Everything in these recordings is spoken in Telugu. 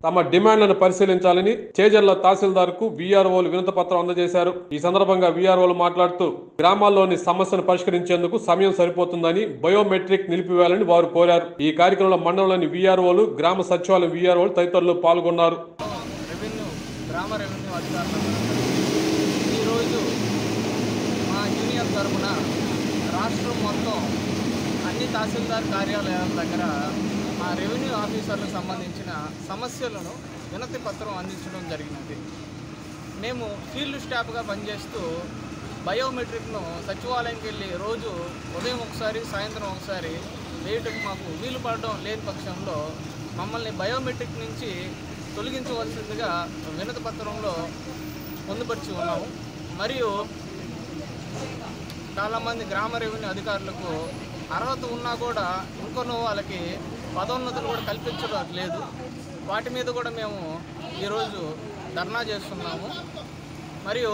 తమ డిమాండ్లను పరిశీలించాలని చేజర్ల తహసీల్దార్కు వీఆర్ఓలు వినతి పత్రం అందజేశారు ఈ సందర్భంగా వీఆర్ఓలు మాట్లాడుతూ గ్రామాల్లోని సమస్యను పరిష్కరించేందుకు సమయం సరిపోతుందని బయోమెట్రిక్ నిలిపివేయాలని వారు కోరారు ఈ కార్యక్రమంలో మండలంలోని వీఆర్ఓలు గ్రామ సచివాలయం వీఆర్ఓలు తదితరులు పాల్గొన్నారు రెవెన్యూ గ్రామ రెవెన్యూ అధికారులు ఈరోజు మా యూనియన్ తరఫున రాష్ట్రం మొత్తం అన్ని తహసీల్దార్ కార్యాలయాల దగ్గర మా రెవెన్యూ ఆఫీసర్లకు సంబంధించిన సమస్యలను వినతి పత్రం అందించడం జరిగినది మేము ఫీల్డ్ స్టాఫ్గా పనిచేస్తూ బయోమెట్రిక్ను సచివాలయంకి వెళ్ళి రోజు ఉదయం ఒకసారి సాయంత్రం ఒకసారి వేయటకు మాకు వీలు పడడం లేని పక్షంలో మమ్మల్ని బయోమెట్రిక్ నుంచి తొలగించవలసిందిగా వినతి పత్రంలో పొందుపరిచి ఉన్నాము మరియు చాలామంది గ్రామ రెవెన్యూ అధికారులకు అర్హత ఉన్నా కూడా ఇంకొన్ని వాళ్ళకి పదోన్నతులు కూడా కల్పించడం లేదు వాటి మీద కూడా మేము ఈరోజు ధర్నా చేస్తున్నాము మరియు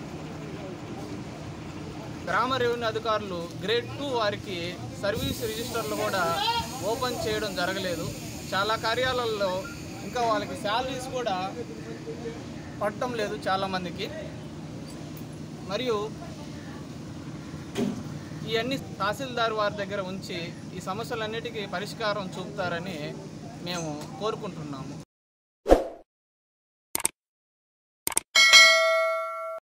గ్రామ రెవెన్యూ అధికారులు గ్రేడ్ టూ వారికి సర్వీస్ రిజిస్టర్లు కూడా ఓపెన్ చేయడం జరగలేదు చాలా కార్యాలయాల్లో ఇంకా వాళ్ళకి శాలరీస్ కూడా పడటం లేదు చాలామందికి మరియు ఇవన్నీ తహసీల్దార్ వారి దగ్గర ఉంచి ఈ సమస్యలన్నిటికీ పరిష్కారం చూపుతారని మేము కోరుకుంటున్నాము